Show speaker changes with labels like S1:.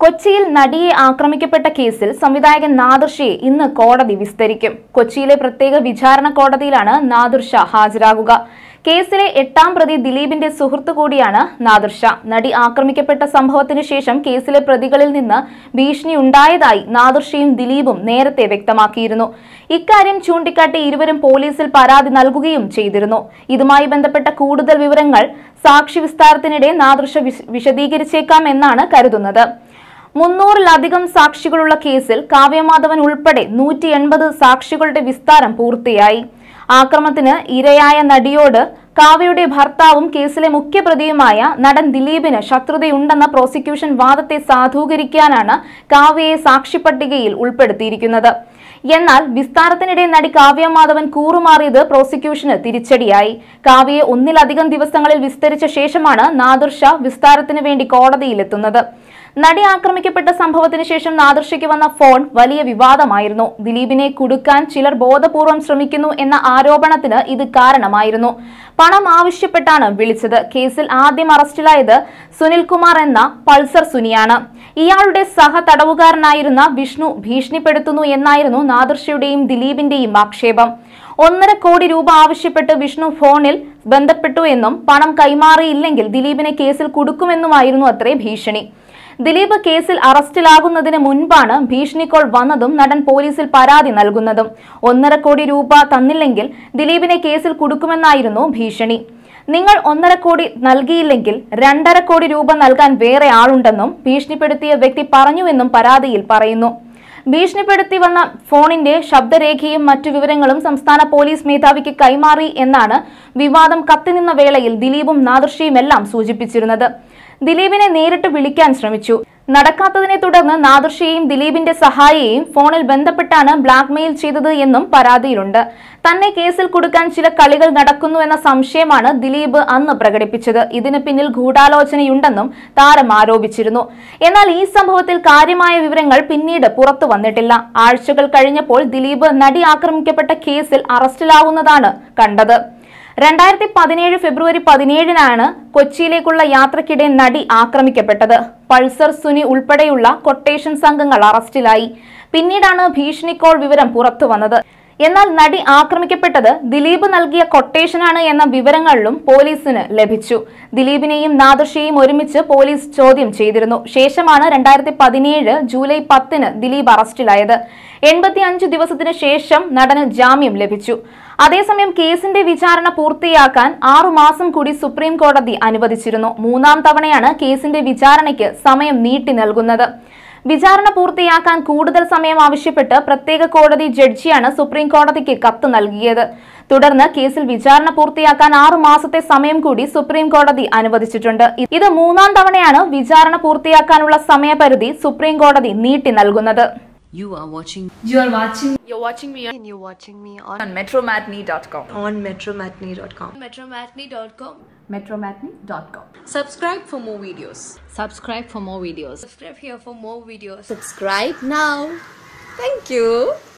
S1: കൊച്ചിയിൽ നടിയെ ആക്രമിക്കപ്പെട്ട കേസിൽ സംവിധായകൻ നാദിർഷയെ ഇന്ന് കോടതി വിസ്തരിക്കും കൊച്ചിയിലെ പ്രത്യേക വിചാരണ കോടതിയിലാണ് നാദിർഷ ഹാജരാകുക കേസിലെ എട്ടാം പ്രതി ദിലീപിന്റെ സുഹൃത്തു കൂടിയാണ് നാദിർഷ നടി ആക്രമിക്കപ്പെട്ട സംഭവത്തിന് ശേഷം കേസിലെ പ്രതികളിൽ നിന്ന് ഭീഷണി ഉണ്ടായതായി നാദിർഷയും ദിലീപും നേരത്തെ വ്യക്തമാക്കിയിരുന്നു ഇക്കാര്യം ചൂണ്ടിക്കാട്ടി ഇരുവരും പോലീസിൽ പരാതി നൽകുകയും ചെയ്തിരുന്നു ഇതുമായി ബന്ധപ്പെട്ട കൂടുതൽ വിവരങ്ങൾ സാക്ഷി വിസ്താരത്തിനിടെ നാദിർഷ വിശ- വിശദീകരിച്ചേക്കാം എന്നാണ് കരുതുന്നത് മുന്നൂറിലധികം സാക്ഷികളുള്ള കേസിൽ കാവ്യമാധവൻ ഉൾപ്പെടെ നൂറ്റി എൺപത് സാക്ഷികളുടെ വിസ്താരം പൂർത്തിയായി ആക്രമണത്തിന് ഇരയായ നടിയോട് കാവ്യയുടെ ഭർത്താവും കേസിലെ മുഖ്യപ്രതിയുമായ നടൻ ദിലീപിന് ശത്രുതയുണ്ടെന്ന പ്രോസിക്യൂഷൻ വാദത്തെ സാധൂകരിക്കാനാണ് കാവ്യയെ സാക്ഷിപ്പട്ടികയിൽ ഉൾപ്പെടുത്തിയിരിക്കുന്നത് എന്നാൽ വിസ്താരത്തിനിടെ നടി കാവ്യ മാധവൻ കൂറുമാറിയത് പ്രോസിക്യൂഷന് തിരിച്ചടിയായി കാവ്യയെ ഒന്നിലധികം ദിവസങ്ങളിൽ വിസ്തരിച്ച ശേഷമാണ് നാദിർഷ വിസ്താരത്തിന് വേണ്ടി കോടതിയിലെത്തുന്നത് നടി ആക്രമിക്കപ്പെട്ട സംഭവത്തിന് ശേഷം നാദിർഷയ്ക്ക് വന്ന ഫോൺ വലിയ വിവാദമായിരുന്നു ദിലീപിനെ കുടുക്കാൻ ചിലർ ബോധപൂർവം ശ്രമിക്കുന്നു എന്ന ആരോപണത്തിന് ഇത് കാരണമായിരുന്നു പണം ആവശ്യപ്പെട്ടാണ് വിളിച്ചത് കേസിൽ ആദ്യം അറസ്റ്റിലായത് സുനിൽകുമാർ എന്ന പൾസർ സുനിയാണ് ഇയാളുടെ സഹ തടവുകാരനായിരുന്ന വിഷ്ണു ഭീഷണിപ്പെടുത്തുന്നു എന്നായിരുന്നു നാദിർഷയുടെയും ദിലീപിന്റെയും ആക്ഷേപം ഒന്നര കോടി രൂപ ആവശ്യപ്പെട്ട് വിഷ്ണു ഫോണിൽ ബന്ധപ്പെട്ടു എന്നും പണം കൈമാറിയില്ലെങ്കിൽ ദിലീപിനെ കേസിൽ കുടുക്കുമെന്നുമായിരുന്നു അത്രേ ഭീഷണി ദിലീപ് കേസിൽ അറസ്റ്റിലാകുന്നതിന് മുൻപാണ് ഭീഷണി കോൾ വന്നതും നടൻ പോലീസിൽ പരാതി നൽകുന്നതും ഒന്നര കോടി രൂപ തന്നില്ലെങ്കിൽ ദിലീപിനെ കേസിൽ കുടുക്കുമെന്നായിരുന്നു ഭീഷണി നിങ്ങൾ ഒന്നര കോടി നൽകിയില്ലെങ്കിൽ രണ്ടര കോടി രൂപ നൽകാൻ വേറെ ആളുണ്ടെന്നും ഭീഷണിപ്പെടുത്തിയ വ്യക്തി പറഞ്ഞുവെന്നും പരാതിയിൽ പറയുന്നു ഭീഷണിപ്പെടുത്തി വന്ന ഫോണിന്റെ ശബ്ദരേഖയും മറ്റു വിവരങ്ങളും സംസ്ഥാന പോലീസ് മേധാവിക്ക് കൈമാറി എന്നാണ് വിവാദം കത്തിനിന്ന വേളയിൽ ദിലീപും നാദർഷിയും എല്ലാം സൂചിപ്പിച്ചിരുന്നത് ദിലീപിനെ നേരിട്ട് വിളിക്കാൻ ശ്രമിച്ചു നടക്കാത്തതിനെ തുടർന്ന് നാദർഷയെയും ദിലീപിന്റെ സഹായിയെയും ഫോണിൽ ബന്ധപ്പെട്ടാണ് ബ്ലാക്ക്മെയിൽ ചെയ്തത് എന്നും പരാതിയിലുണ്ട് തന്നെ കേസിൽ കൊടുക്കാൻ ചില കളികൾ നടക്കുന്നു എന്ന സംശയമാണ് ദിലീപ് അന്ന് പ്രകടിപ്പിച്ചത് ഇതിന് പിന്നിൽ ഗൂഢാലോചനയുണ്ടെന്നും താരം ആരോപിച്ചിരുന്നു എന്നാൽ ഈ സംഭവത്തിൽ കാര്യമായ വിവരങ്ങൾ പിന്നീട് പുറത്തു വന്നിട്ടില്ല ആഴ്ചകൾ കഴിഞ്ഞപ്പോൾ ദിലീപ് നടി ആക്രമിക്കപ്പെട്ട കേസിൽ അറസ്റ്റിലാവുന്നതാണ് കണ്ടത് രണ്ടായിരത്തി പതിനേഴ് ഫെബ്രുവരി പതിനേഴിനാണ് കൊച്ചിയിലേക്കുള്ള യാത്രക്കിടെ നടി ആക്രമിക്കപ്പെട്ടത് പൾസർ സുനി ഉൾപ്പെടെയുള്ള കൊട്ടേഷൻ സംഘങ്ങൾ അറസ്റ്റിലായി പിന്നീടാണ് ഭീഷണി കോൾ വിവരം പുറത്തു വന്നത് എന്നാൽ നടി ആക്രമിക്കപ്പെട്ടത് ദിലീപ് നൽകിയ കൊട്ടേഷനാണ് എന്ന വിവരങ്ങളിലും പോലീസിന് ലഭിച്ചു ദിലീപിനെയും നാദർഷയെയും ഒരുമിച്ച് പോലീസ് ചോദ്യം ചെയ്തിരുന്നു ശേഷമാണ് രണ്ടായിരത്തി പതിനേഴ് ജൂലൈ പത്തിന് ദിലീപ് അറസ്റ്റിലായത് എൺപത്തി അഞ്ച് ദിവസത്തിന് ശേഷം നടന് ജാമ്യം ലഭിച്ചു അതേസമയം കേസിന്റെ വിചാരണ പൂർത്തിയാക്കാൻ ആറു മാസം കൂടി സുപ്രീം കോടതി അനുവദിച്ചിരുന്നു മൂന്നാം തവണയാണ് കേസിന്റെ വിചാരണയ്ക്ക് സമയം നീട്ടി നൽകുന്നത് വിചാരണ പൂർത്തിയാക്കാൻ കൂടുതൽ സമയം ആവശ്യപ്പെട്ട് പ്രത്യേക കോടതി ജഡ്ജിയാണ് സുപ്രീം കോടതിക്ക് കത്ത് നൽകിയത് തുടർന്ന് കേസിൽ വിചാരണ പൂർത്തിയാക്കാൻ ആറു മാസത്തെ സമയം കൂടി സുപ്രീം കോടതി അനുവദിച്ചിട്ടുണ്ട് ഇത് മൂന്നാം തവണയാണ് വിചാരണ പൂർത്തിയാക്കാനുള്ള സമയപരിധി സുപ്രീം കോടതി നീട്ടി നൽകുന്നത്
S2: You are watching
S3: You are watching
S4: You're watching me on
S2: and you're watching me on,
S3: on metromatney.com.
S2: on metromatney.com.
S4: metromatney.com.
S3: metromatney.com.
S2: Subscribe for more videos.
S5: subscribe for more videos
S4: Subscribe here for more videos.
S2: Subscribe now. Thank you.